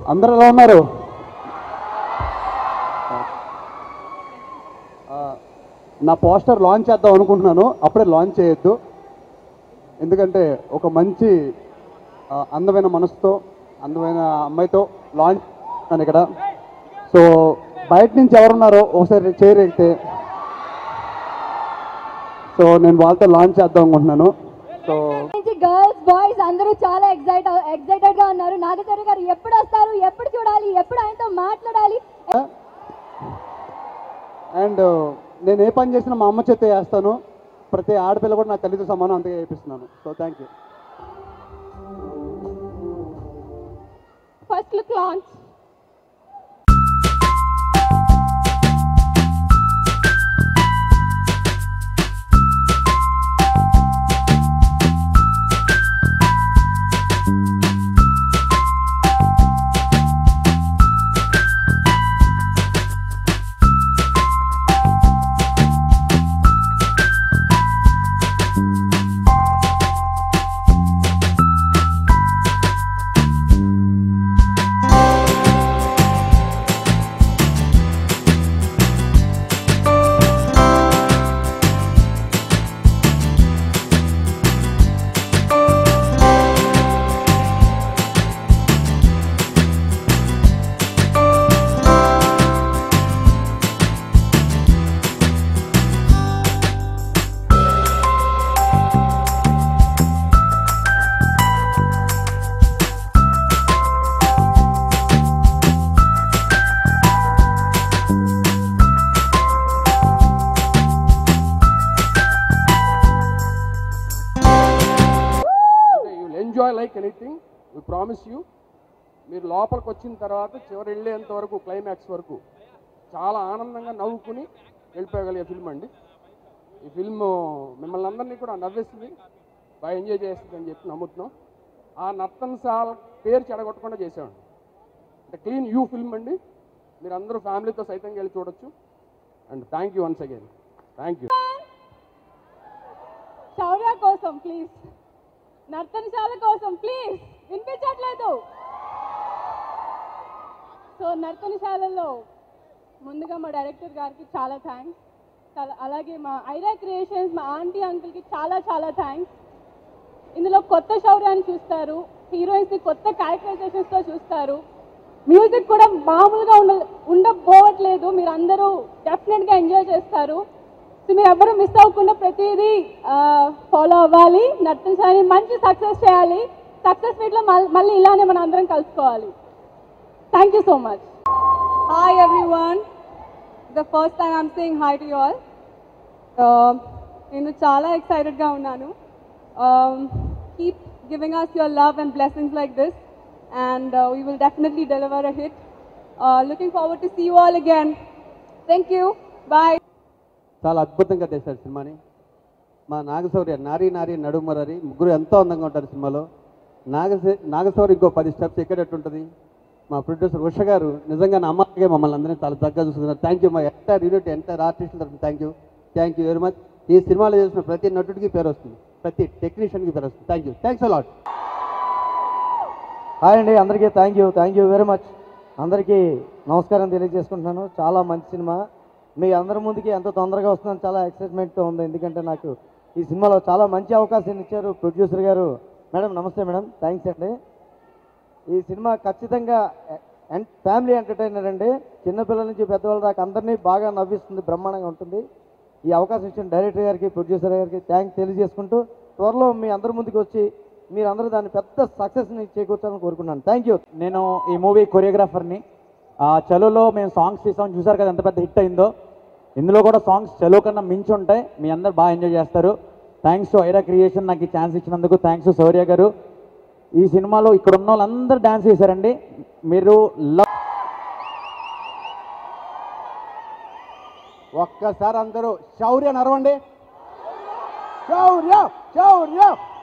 అందరూ ఎలా ఉన్నారు ఆ, నా పోస్టర్ లాంచ్ చేద్దాం అనుకుంటున్నాను అప్పుడే లాంచ్ చేయొద్దు ఎందుకంటే ఒక మంచి ఆ, అందమైన మనసుతో అందమైన అమ్మాయితో లాంచ్ చేస్తున్నాను ఇక్కడ సో బయట నుంచి ఎవరున్నారో ఒకసారి చైర్ ఎక్కితే సో నేను వాళ్ళతో లాంచ్ చేద్దాం అనుకుంటున్నాను సో నుంచి గర్ల్స్ బాయ్స్ అందరూ చాలా ఎక్సైట్ ఎక్సైటెడ్ గా ఉన్నారు నాగచర్య గారు ఎప్పుడు వస్తారు ఎప్పుడు చూడాలి ఎప్పుడు ఆయనతో మాట్లాడాలి అండ్ నేను ఏ పని చేసినా మా అమ్మ చేత చేస్తాను ప్రతి ఆడపిల్ల కూడా నా తల్లితో సమానం అంతగా చేపిస్తున్నాను so thank you first look launch you enjoy like anything we promise you మీరు లోపలికి వచ్చిన తర్వాత చివరి వెళ్ళేంత వరకు క్లైమాక్స్ వరకు చాలా ఆనందంగా నవ్వుకుని వెళ్ళిపోగలిగే ఫిల్మ్ అండి ఈ ఫిల్మ్ మిమ్మల్ని అందరినీ కూడా నవ్వేస్తుంది బాగా ఎంజాయ్ చేస్తుంది అని చెప్పి నమ్ముతున్నాం ఆ నర్తనశాల పేరు చెడగొట్టకుండా చేసామండి అంటే క్లీన్ యూ ఫిల్మ్ అండి మీరు అందరూ ఫ్యామిలీతో సైతం వెళ్ళి చూడొచ్చు and thank you once again thank you Shaurya కోసం ప్లీజ్ నర్తనశాల కోసం ప్లీజ్ వినిపించట్లేదు సో నర్తనశాలలో ముందుగా మా డైరెక్టర్ గారికి చాలా థ్యాంక్స్ అలాగే మా ఐరా క్రియేషన్స్ మా ఆంటీ అంకుల్కి చాలా చాలా థ్యాంక్స్ ఇందులో కొత్త శౌర్యాన్ని చూస్తారు హీరోయిన్స్ని కొత్త క్యారెక్టరైజేషన్స్తో చూస్తారు మ్యూజిక్ కూడా మామూలుగా ఉండ ఉండబోవట్లేదు మీరు అందరూ డెఫినెట్గా ఎంజాయ్ చేస్తారు సో మీరు ఎవరు మిస్ అవ్వకుండా ప్రతిదీ ఫాలో అవ్వాలి నర్తనశాలని మంచి సక్సెస్ చేయాలి సక్సెస్ మీట్లో మళ్ళీ ఇలానే మనం అందరం కలుసుకోవాలి thank you so much Hi everyone. The first time I'm saying hi to you all. Uh, నేను చాలా ఎక్సైటెడ్గా ఉన్నాను keep giving us your love and blessings like this and uh, we will definitely deliver a hit. Uh, looking forward to see you all again. Thank you. Bye. చాలా అద్భుతంగా తీశాడు సినిమాని మా నాగశౌర్య నారీ నారీ నడుమరరి ముగ్గురు ఎంతో అందంగా ఉంటారు సినిమాలో నాగశ నాగశౌర్య ఇంకో పది స్టెప్స్ ఎక్కేటట్టు ఉంటుంది మా ప్రొడ్యూసర్ ఉష గారు నిజంగా నా అమ్మాయిగా మమ్మల్ని అందరినీ చాలా చక్కగా చూసుకున్నారు థ్యాంక్ యూ మా ఎంటైర్ యూనిట్ ఎంటైర్ ఆర్టిస్టుల తరఫున thank you thank you very much ఈ సినిమాలో చేసిన ప్రతి నటుడికి పేరు వస్తుంది ప్రతి టెక్నీషియన్కి పేరు వస్తుంది thank you thanks a lot hi అండి అందరికీ thank you thank you very much అందరికీ నమస్కారం తెలియజేసుకుంటున్నాను చాలా మంచి సినిమా మీ అందరి ముందుకి ఎంత తొందరగా వస్తుందని చాలా ఎక్సైట్మెంట్తో ఉంది ఎందుకంటే నాకు ఈ సినిమాలో చాలా మంచి అవకాశాన్ని ఇచ్చారు ప్రొడ్యూసర్ గారు మేడం నమస్తే మేడం థ్యాంక్స్ అండి ఈ సినిమా ఖచ్చితంగా ఎన్- ఫ్యామిలీ ఎంటర్టైనర్ అండి చిన్నపిల్లల నుంచి పెద్దవాళ్ళ దాకా అందరినీ బాగా నవ్విస్తుంది బ్రహ్మాండంగా ఉంటుంది ఈ అవకాశం ఇచ్చిన డైరెక్టర్ గారికి ప్రొడ్యూసర్ గారికి థ్యాంక్స్ తెలియజేసుకుంటూ త్వరలో మీ అందరి ముందుకు వచ్చి మీరందరూ దాన్ని పెద్ద సక్సెస్ని చేకూర్చాలని కోరుకున్నాను థ్యాంక్ యూ నేను ఈ మూవీ కొరియోగ్రాఫర్ని ఆ చలోలో మేము సాంగ్స్ తీసాం చూసారు కదా ఎంత పెద్ద హిట్ అయిందో ఇందులో కూడా సాంగ్స్ చలో కన్నా మించి ఉంటాయి మీ అందరు బాగా ఎంజాయ్ చేస్తారు థ్యాంక్స్ టు ఐరా క్రియేషన్ నాకు ఈ ఛాన్స్ ఇచ్చినందుకు థ్యాంక్స్ టు శౌర్య గారు ఈ సినిమాలో ఇక్కడ ఉన్న వాళ్ళందరూ డ్యాన్స్ చేశారండి మీరు లవ్ ఒక్కసారి అందరూ శౌర్య నరవండి Shaurya Shaurya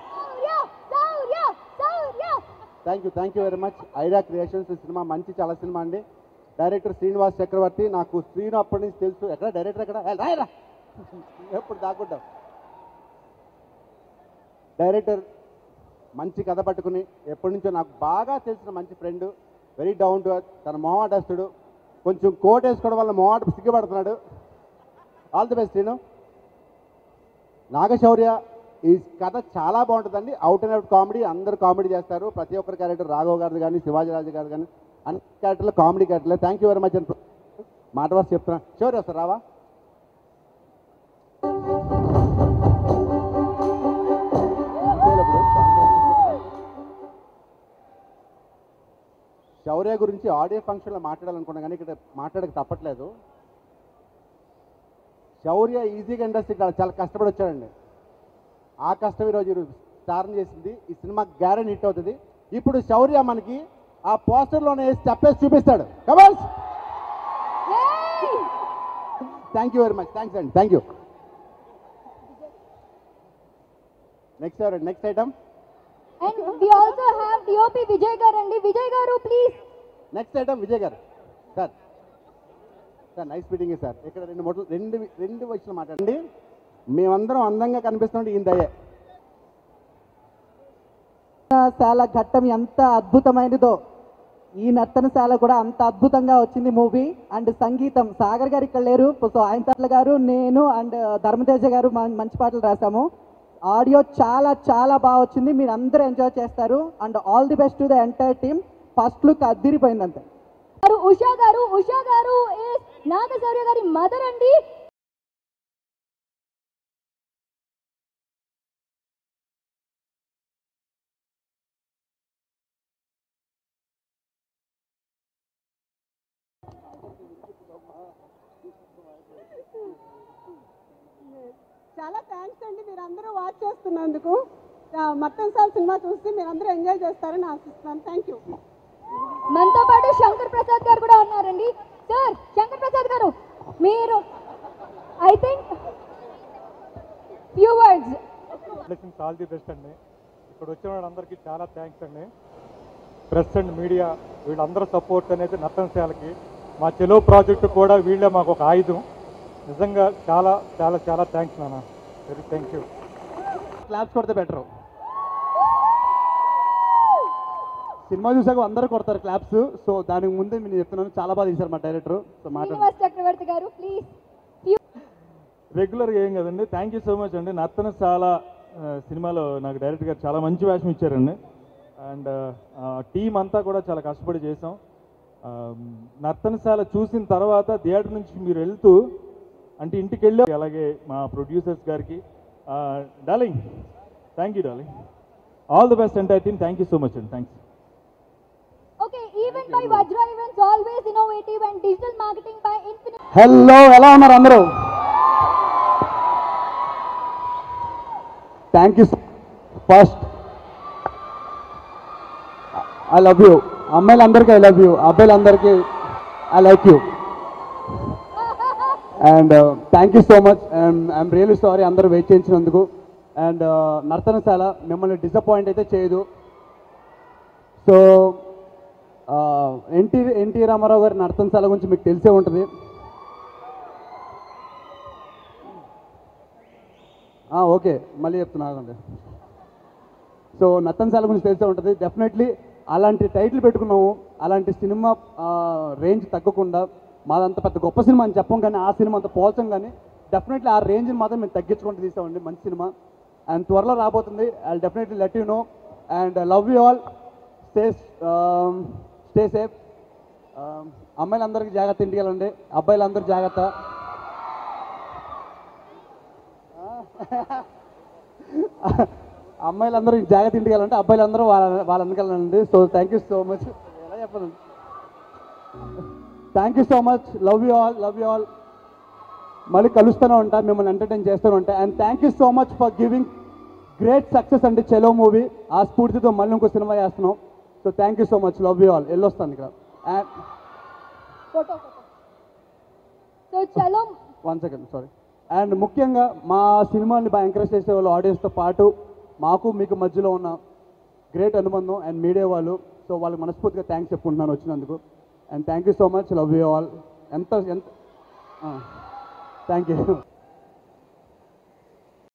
thank you thank you very much idea creations ఈ సినిమా మంచి చాలా సినిమా అండి డైరెక్టర్ శ్రీనివాస్ చక్రవర్తి నాకు శ్రీను అప్పటి నుంచి తెలుసు ఎక్కడ డైరెక్టర్ ఎక్కడ ఏ, రాయరా ఎప్పుడు దాక్కుంటాం డైరెక్టర్ మంచి కథ పట్టుకుని ఎప్పటి నుంచో నాకు బాగా తెలిసిన మంచి friend very down to earth తన మొహమాటస్తుడు కొంచెం కోట్ వేసుకోవడం వల్ల మొహమాట సిగ్గుపడుతున్నాడు ఆల్ ది బెస్ట్ నేను నాగశౌర్య ఈ కథ చాలా బాగుంటుందండి అవుట్ అండ్ అవుట్ కామెడీ అందరూ కామెడీ చేస్తారు ప్రతి ఒక్కరి క్యారెక్టర్ రాఘవ్ గారిది కానీ శివాజీరాజు గారు కానీ అన్ని క్యారెక్టర్లు కామెడీ క్యారెక్టర్లు థ్యాంక్ యూ వెరీ మచ్ అని మాట వరుస చెప్తున్నా శౌర్య వస్తారు రావా శౌర్య గురించి ఆడియో ఫంక్షన్లో మాట్లాడాలనుకున్నా కానీ ఇక్కడ మాట్లాడక తప్పట్లేదు శౌర్య ఈజీగా ఇండస్ట్రీ చాలా కష్టపడి వచ్చాడండి ఆ కష్టం ఈరోజు స్టార్న్ చేసింది ఈ సినిమా గ్యారెంటీ హిట్ అవుతుంది ఇప్పుడు శౌర్య మనకి ఆ పోస్టర్లోనే వేసి చెప్పేసి చూపిస్తాడు కమల్స్ thank you very much thanks అండి థ్యాంక్ యూ నెక్స్ట్ ఎవరండి next item And we also have DOP Vijay Garandi. Vijay Garu, please. Next item Vijay garu sir sir nice meeting sir ఇక్కడ రెండు మొదలు రెండు రెండు విషయాలు మాట్లాడండి మేమందరం అందంగా కనిపిస్తుంటే ఈయన దయే నర్తనశాల ఘట్టం ఎంత అద్భుతమైనదో ఈ నర్తనశాల కూడా అంత అద్భుతంగా వచ్చింది మూవీ అండ్ సంగీతం సాగర్ గారు ఇక్కడ లేరు సో ఆయన తట్ల గారు నేను అండ్ ధర్మతేజ గారు మం- మంచి పాటలు రాసాము ఆడియో చాలా చాలా బాగా వచ్చింది మీరు అందరూ ఎంజాయ్ చేస్తారు and all the best to the entire team first look అదిరిపోయింది అంతే గారు ఉషా గారు ఉషా గారు is నాగశౌర్య గారి మదర్ అండి చాలా థ్యాంక్స్ అండి మీరు అందరూ వాచ్ చేస్తున్నందుకు ఆ, మట్టన్ సార్ సినిమా చూసి మీరు అందరూ ఎంజాయ్ చేస్తారని ఆశిస్తున్నాను థ్యాంక్ యూ మనతో పాటు శంకర్ ప్రసాద్ గారు కూడా ఉన్నారండి సార్ శంకర్ ప్రసాద్ గారు మీరు I think few words blessings all the best అండి ఇక్కడ వచ్చిన వాళ్ళందరికీ చాలా థ్యాంక్స్ అండి ప్రెస్ అండ్ మీడియా వీళ్ళందరూ సపోర్ట్ అనేది నర్తనశాలకి మా చెలో ప్రాజెక్టు కూడా వీళ్ళే మాకు ఒక ఆయుధం నిజంగా చాలా చాలా చాలా థ్యాంక్స్ నాన్న వెరీ థ్యాంక్ యూ క్లాప్స్ కొడితే బెటర్ సినిమా చూసాక అందరూ కొడతారు క్లాప్స్ సో దానికి ముందే నేను చెప్తున్నాను చాలా బాగా తీశారు మా డైరెక్టర్ సో మాట్లాడు శ్రీనివాస్ చక్రవర్తి గారు ప్లీజ్ రెగ్యులర్గా ఏం కదండి థ్యాంక్ యూ సో మచ్ అండి నర్తనశాల ఆ, సినిమాలో నాకు డైరెక్టర్ గారు చాలా మంచి వేషం ఇచ్చారండి అండ్ టీం అంతా కూడా చాలా కష్టపడి చేసాం ఆ, నర్తనశాల చూసిన తర్వాత థియేటర్ నుంచి మీరు వెళ్తూ అంటే ఇంటికి వెళ్ళి అలాగే మా ప్రొడ్యూసర్స్ గారికి darling thank you darling all the best entire team thank you so much అండి thanks okay event by Vajra events always innovative and digital marketing by infinite hello ఎలా ఉన్నారు అందరూ thank you first I love you అమ్మాయిలందరికీ I love you అబ్బాయిలందరికీ I like you and thank you so much and I'm really sorry అందరూ wait చేయించినందుకు and Nartanasala మిమ్మల్ని disappoint అయితే చేయదు సో ఎన్టీ ఎన్టీ రామారావు గారి నర్తనశాల గురించి మీకు తెలిసే ఉంటుంది ఆ, ఓకే మళ్ళీ చెప్తున్నా ఆగండి సో నత్తన్శాల గురించి తెలిసే ఉంటుంది డెఫినెట్లీ అలాంటి టైటిల్ పెట్టుకున్నాము అలాంటి సినిమా రేంజ్ తగ్గకుండా మాదంత పెద్ద గొప్ప సినిమా అని చెప్పం కానీ ఆ సినిమా అంత పోల్చం కానీ డెఫినెట్లీ ఆ రేంజ్ని మాత్రం మేము తగ్గించుకుంటూ తీసామండి మంచి సినిమా అండ్ త్వరలో రాబోతుంది I definitely let you know and love you all stay stay safe అమ్మాయిలందరికీ జాగ్రత్త ఇంటికి వెళ్ళండి అబ్బాయిలందరూ జాగ్రత్త అమ్మాయిలందరూ జాగ్రత్త ఇంటికి వెళ్ళాలంటే అబ్బాయిలందరూ వాళ్ళ వాళ్ళ వెనక వెళ్ళండి so thank you so much ఎలా చెప్పాలి thank you so much love you all love you all మళ్ళీ కలుస్తూనే ఉంటా మిమ్మల్ని ఎంటర్టైన్ చేస్తూనే ఉంటా and thank you so much for giving great success అండి చెలో మూవీ ఆ స్ఫూర్తితో మళ్ళీ ఇంకో సినిమా చేస్తున్నాం so thank you so much love you all వెళ్ళొస్తాను ఇక్కడ అండ్ ఫోటో ఫోటో సో చలో వన్ సెకండ్ సారీ అండ్ ముఖ్యంగా మా సినిమాని బాగా ఎంకరేజ్ చేసే వాళ్ళు ఆడియన్స్తో పాటు మాకు మీకు మధ్యలో ఉన్న గ్రేట్ అనుబంధం అండ్ మీడియా వాళ్ళు సో వాళ్ళకి మనస్ఫూర్తిగా థ్యాంక్స్ చెప్పుకుంటున్నాను వచ్చినందుకు and thank you so much love you all ఎంత ఎంత థ్యాంక్ యూ